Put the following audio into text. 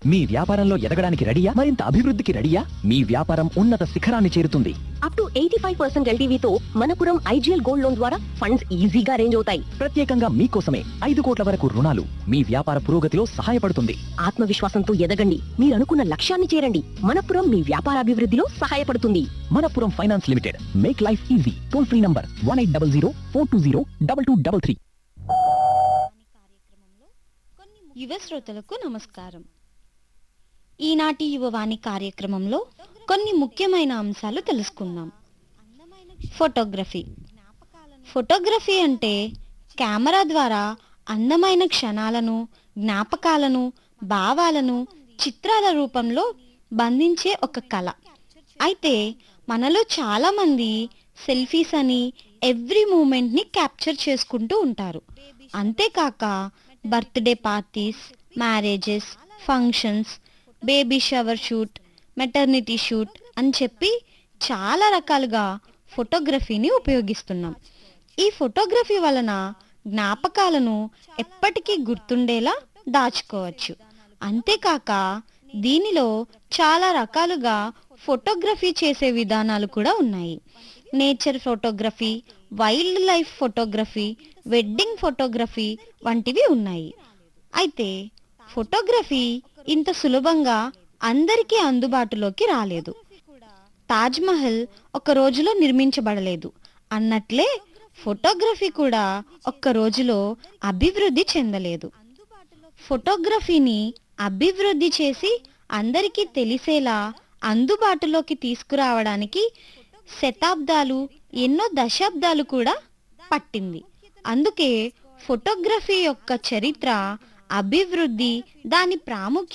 మీ వ్యాపారంలో ఎదగడానికి రెడీయా మరింత అభివృద్ధికి రెడీయా మీ వ్యాపారం ఉన్నత శిఖరాన్ని చేరుతుంది up to eighty five percent ఎల్టీవీతో మనపురం ఐజీఎల్ గోల్డ్ లోన్ ద్వారా ఫండ్స్ ఈజీగా రేంజ్ అవుతాయి ప్రత్యేకంగా మీకోసమే ఐదు కోట్ల వరకు రుణాలు మీ వ్యాపార పురోగతిలో సహాయపడుతుంది ఆత్మవిశ్వాసంతో ఎదగండి మీరు అనుకున్న లక్ష్యాన్ని చేరండి మనపురం మీ వ్యాపార అభివృద్ధిలో సహాయపడుతుంది Manappuram finance limited make life easy toll free number one eight double zero four two zero double two double three యువ శ్రోతలకు నమస్కారం ఈనాటి యువవాణి కార్యక్రమంలో కొన్ని ముఖ్యమైన అంశాలు తెలుసుకుందాం ఫోటోగ్రఫీ ఫోటోగ్రఫీ అంటే కెమెరా ద్వారా అందమైన క్షణాలను జ్ఞాపకాలను భావాలను చిత్రాల రూపంలో బంధించే ఒక కళ అయితే మనలో చాలా మంది సెల్ఫీస్ అని ఎవ్రీ మూమెంట్ని క్యాప్చర్ చేసుకుంటూ ఉంటారు అంతేకాక birthday parties marriages functions baby shower shoot maternity shoot అని చెప్పి చాలా రకాలుగా ఫోటోగ్రఫీని ఉపయోగిస్తున్నాం ఈ ఫోటోగ్రఫీ వలన జ్ఞాపకాలను ఎప్పటికీ గుర్తుండేలా దాచుకోవచ్చు అంతేకాక దీనిలో చాలా రకాలుగా ఫోటోగ్రఫీ చేసే విధానాలు కూడా ఉన్నాయి nature photography wildlife photography wedding photography వంటివి ఉన్నాయి అయితే ఫోటోగ్రఫీ ఇంత సులభంగా అందరికీ అందుబాటులోకి రాలేదు తాజ్ మహల్ ఒక రోజులో నిర్మించబడలేదు అన్నట్లే ఫోటోగ్రఫీ కూడా ఒక్క రోజులో అభివృద్ధి చెందలేదు ఫోటోగ్రఫీని అభివృద్ధి చేసి అందరికీ తెలిసేలా అందుబాటులోకి తీసుకురావడానికి శతాబ్దాలు ఎన్నో దశాబ్దాలు కూడా పట్టింది అందుకే ఫోటోగ్రఫీ యొక్క చరిత్ర అభివృద్ధి దాని ప్రాముఖ్యత